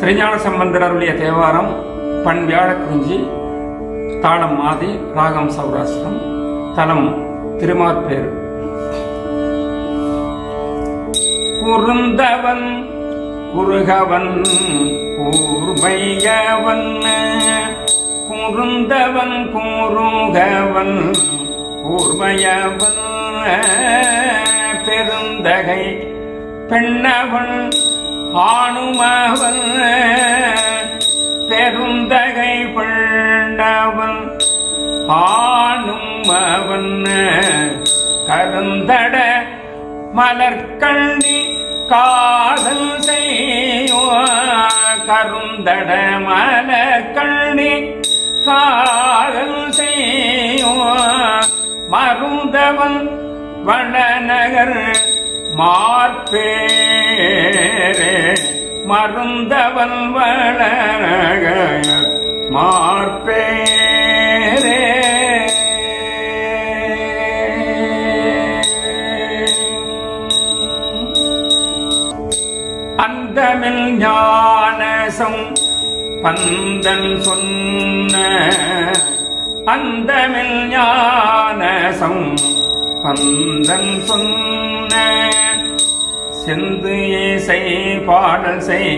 திருஞான சம்பந்தர் அருளிய தேவாரம் பண் வியாழக்குறிஞ்சி தாளம் மாதி ராகம் சௌராஷ்டிரம் தலம் திருமாற்பேர் குறுந்தவன் குறுகவன் கூர்மையவன் குறுந்தவன் கூறுகவன் கூர்மையவன் பெருந்தகை பெண்ணவன் ஆணுமவன் பெருந்தகை பெண்ணவன் ஆணுமவன் கருந்தட மலர்கண்ணி காதல் செய்யோ கருந்தட மலர்கண்ணி காதல் செய்யோ மருந்தவன் வளநகர் மார்பேரே மருந்தவன் வளநகர் மார்பேரே அந்தமில் ஞானசம் பந்தன் சொன்ன அந்தமில் ஞானசம் பந்தன் சொன்ன செந்து இசை பாடல் செய்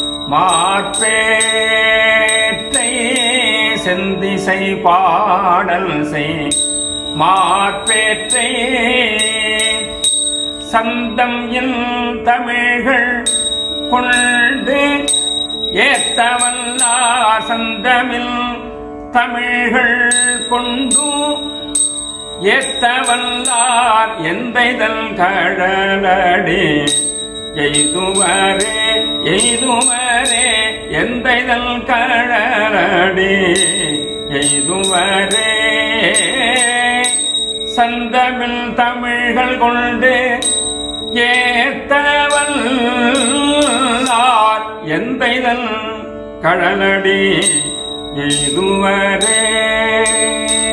மாற்றேற்றை செந்திசை பாடல் செய் மாற்றேற்றை சந்தம் என் தமிழ்கள் கொண்டு ஏத்தவல்லார் சந்தமில் தமிழ்கள் கொண்டு ஏத்தவல்லார் எந்தைதல் கடலடி எய்துவரே எய்துவரே எந்தைதல் கடலடி எய்துவரே சந்தமில் தமிழ்கள் கொண்டு ஏத்தவல்லார் எந்தைதல் கடலடி எய்துவரே